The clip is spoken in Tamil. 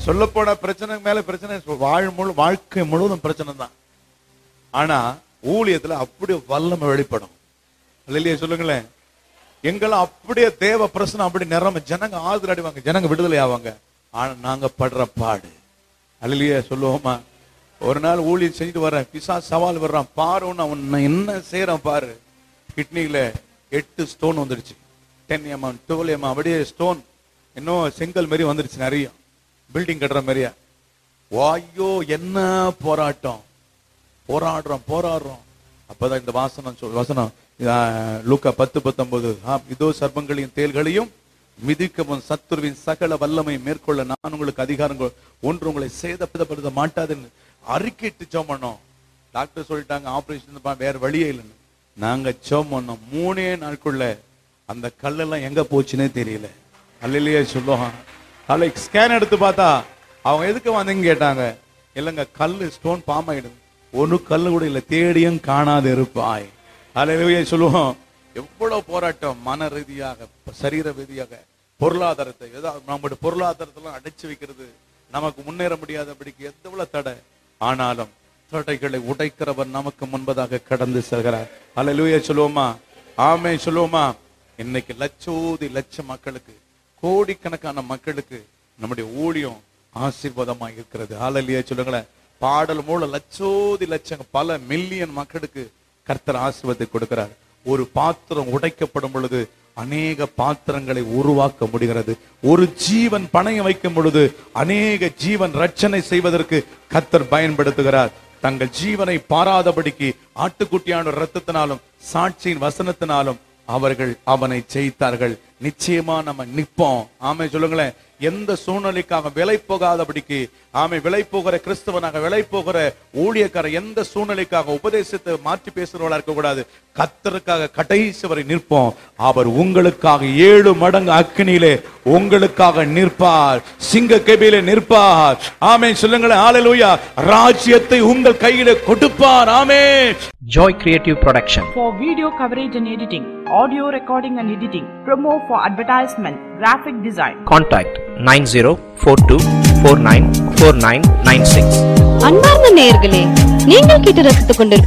சொல்ல போன பிரச்சனை மேல பிரச்சனை வாழ் முழு வாழ்க்கை முழுவதும் பிரச்சனை தான் ஆனா ஊழியத்துல அப்படியே வல்லமை வெளிப்படும் இல்லையா சொல்லுங்களேன் எங்கெல்லாம் அப்படியே தேவ பிரச்சனை அப்படி நிறம ஜனங்க ஆறுதல் அடைவாங்க ஜனங்க விடுதலை ஆவாங்க ஆனா நாங்க படுற பாடு அல்லையா சொல்லுவோமா ஒரு நாள் ஊழியம் செஞ்சுட்டு வரேன் பிசா சவால் வர்றான் பாரு உன்னை அவன் என்ன செய்யறான் பாரு கிட்னில எட்டு ஸ்டோன் வந்துடுச்சு டென் எம்எம் டுவெல் எம்எம் அப்படியே ஸ்டோன் இன்னும் செங்கல் மாதிரி வந்துடுச்சு நிறைய பில்டிங் கட்டுற மாதிரியா ஐயோ என்ன போராட்டம் போராடுறோம் போராடுறோம் அப்பதான் இந்த வாசனம் சொல் வசனம் ஆஹ், லூக்கா பத்து பத்தொன்பது ஆம், இதோ சர்ப்பங்களையும் தேள்களையும் மிதிக்கவும் சத்துருவின் சகல வல்லமை மேற்கொள்ள நான் உங்களுக்கு அதிகாரம் கொ- ஒன்று உங்களை சேதப்படுத்த மாட்டாதுன்னு அறிக்கைட்டு ஜோம் பண்ணோம் டாக்டர் சொல்லிட்டாங்க ஆபரேஷன் வேற வழியே இல்லைன்னு நாங்க ஜோம் பண்ணோம் மூணே நாட்குள்ள அந்த கல்லெல்லாம் எங்க போச்சுன்னே தெரியல அல்லையே சொல்லுவான் தலை ஸ்கேன் எடுத்து பார்த்தா அவங்க எதுக்கு வந்தீங்க கேட்டாங்க இல்லைங்க கல்லு ஸ்டோன் பாம் ஆயிடுது ஒரு கல்லு கூட இல்ல தேடியும் காணாது இருப்பாய் அல்லையே சொல்லுவோம் எவ்வளவு போராட்டம் மன ரீதியாக சரீர ரீதியாக பொருளாதாரத்தை ஏதாவது நம்முடைய பொருளாதாரத்தெல்லாம் அடைச்சு வைக்கிறது நமக்கு முன்னேற முடியாதபடிக்கு எவ்வளவு தடை ஆனாலும் தடைகளை உடைக்கிறவர் நமக்கு முன்பதாக கடந்து செல்கிறார் அல்லேலூயா சொல்லுவோமா ஆமே சொல்லுவோமா இன்னைக்கு லட்சோதி லட்ச மக்களுக்கு கோடிக்கணக்கான மக்களுக்கு நம்முடைய ஊழியம் ஆசீர்வாதமா இருக்கிறது ஹalleluya சொல்லுங்களேன் பாடல் மூலம் லட்சோதி லட்சம் பல மில்லியன் மக்களுக்கு கர்த்தர் ஆசீர்வாதத்தை கொடுக்கிறார் ஒரு பாத்திரம் உடைக்கப்படும் பொழுது அநேக பாத்திரங்களை உருவாக்க முடிகிறது ஒரு ஜீவன் பணையம் வைக்கும் பொழுது அநேக ஜீவன் ரட்சனை செய்வதற்கு கர்த்தர் பயன்படுத்துகிறார் தங்கள் ஜீவனை பாராதபடிக்கு ஆட்டுக்குட்டியான ரத்தத்தினாலும் சாட்சியின் வசனத்தினாலும் அவர்கள் அவனை ஜெயித்தார்கள் நிச்சயமா நம்ம நிப்போம் ஆமை சொல்லுங்களேன் எந்த சூழ்நிலைக்காக விலை போகாதபடிக்கு ஆமை விலை போகிற கிறிஸ்தவனாக விலை போகிற ஊழியக்கார எந்த சூழ்நிலைக்காக உபதேசத்தை மாற்றி பேசுறவளா இருக்க கூடாது கத்தருக்காக கடைசி வரை நிற்போம் அவர் உங்களுக்காக ஏழு மடங்கு அக்கினியிலே உங்களுக்காக நிற்பார் சிங்க கெபியிலே நிற்பார் ஆமே சொல்லுங்களேன் ஆலையிலூயா ராஜ்யத்தை உங்கள் கையிலே கொடுப்பார் ஆமே Joy Creative Production. for video coverage and editing, audio recording and editing, promo for advertisement, graphic design. Contact 9042494996. அன்பார்ந்த நேயர்களே நீங்கள் கேட்டு ரசித்துக் கொண்டிருக்கும்